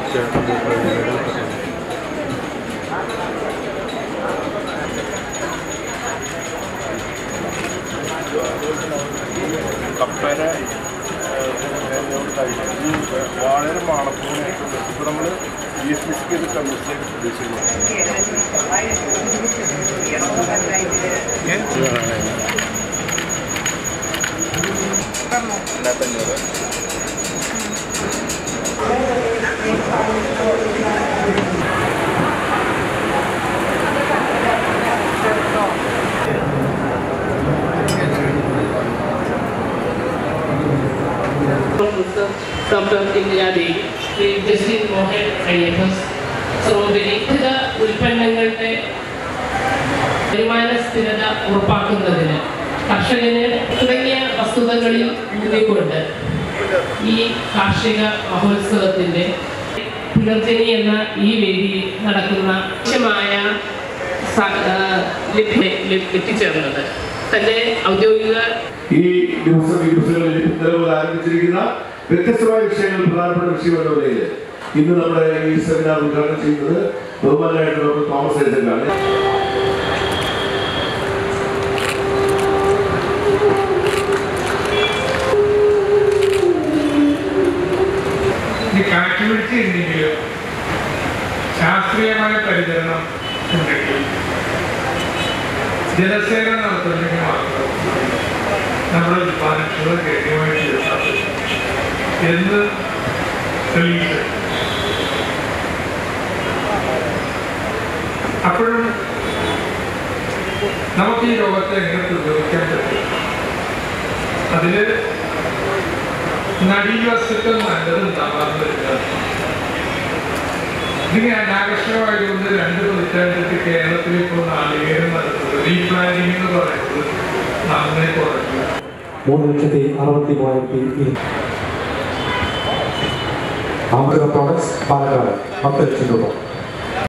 കപ്പേര ഈ വളരെ മാണപ്പൂനായിട്ടുണ്ട് ഇപ്പോൾ നമ്മൾ ബി എസ് പി സിക്ക് ഇത് കമ്മ്യൂണിസ്റ്റ് പ്രൊഡ്യൂസ് ചെയ്യുന്നു രണ്ടായിരത്തഞ്ഞൂറ് doctor Indiradevi Shri Justin Mohan I F S strawberry വിവിധ ഉൽപ്പന്നങ്ങളുടെ വരുമാന സ്ഥിരത ഉറപ്പാക്കുന്നതിന് കർഷകന് തുടങ്ങിയ വസ്തുതകളിൽ ഊന്നിക്കൊണ്ട് ഈ കാർഷിക മഹോത്സവത്തിൻ്റെ പുനർജനി എന്ന ഈ വേദിയിൽ നടക്കുന്ന ആവശ്യമായ സ- ആ, ലഭ്യ- ലഭ്യ- എത്തിച്ചേർന്നത് തൻ്റെ ഔദ്യോഗിക ഈ ദിവസം ഈ ദിവസങ്ങളിൽ നിലവിൽ ആരംഭിച്ചിരിക്കുന്ന വ്യത്യസ്തമായ വിഷയങ്ങൾ പ്രധാനപ്പെട്ട വിഷയം എന്ന നിലയിൽ ഇന്ന് നമ്മുടെ ഈ സെമിനാർ ഉദ്ഘാടനം ചെയ്യുന്നത് ബഹുമാനായിട്ട് ഡോക്ടർ തോമസ് ഐസക്കാണ് ഈ കണക്ടിവിറ്റി ഉണ്ടെങ്കിലും ശാസ്ത്രീയമായ പരിചരണം ഉണ്ടെങ്കിൽ ജലസേന നടത്തുന്നെങ്കിൽ മാത്രം നമ്മുടെ ഉത്പാദനങ്ങൾ ഗണ്യമായിട്ട് ഉയർത്താൻ പറ്റും. എന്ന് തെളിയിച്ചു അപ്പോഴും നമുക്ക് ഈ രോഗത്തെ എങ്ങനെ പ്രതിരോധിക്കാൻ പറ്റും അതില് നടീവസ്തുക്കൾ നല്ലതുണ്ടാവാൻ പറ്റുക ഇതിങ്ങനെ അനാകർഷകമായതുകൊണ്ട് രണ്ട് പതിറ്റാണ്ടിട്ട് കേരളത്തിൽ ഇപ്പോൾ നാളികേരം നടത്തുന്നത് റീപ്ലാനിങ് എന്ന് പറയുന്നത് നന്നായി കുറഞ്ഞു മൂന്ന് ലക്ഷത്തി അറുപത്തി മൂവായിരത്തി ഇരുന്നൂറ് ആംഗ്ല പ്രോഡക്ട്സ് പാലക്കാട് പത്ത് ലക്ഷം രൂപ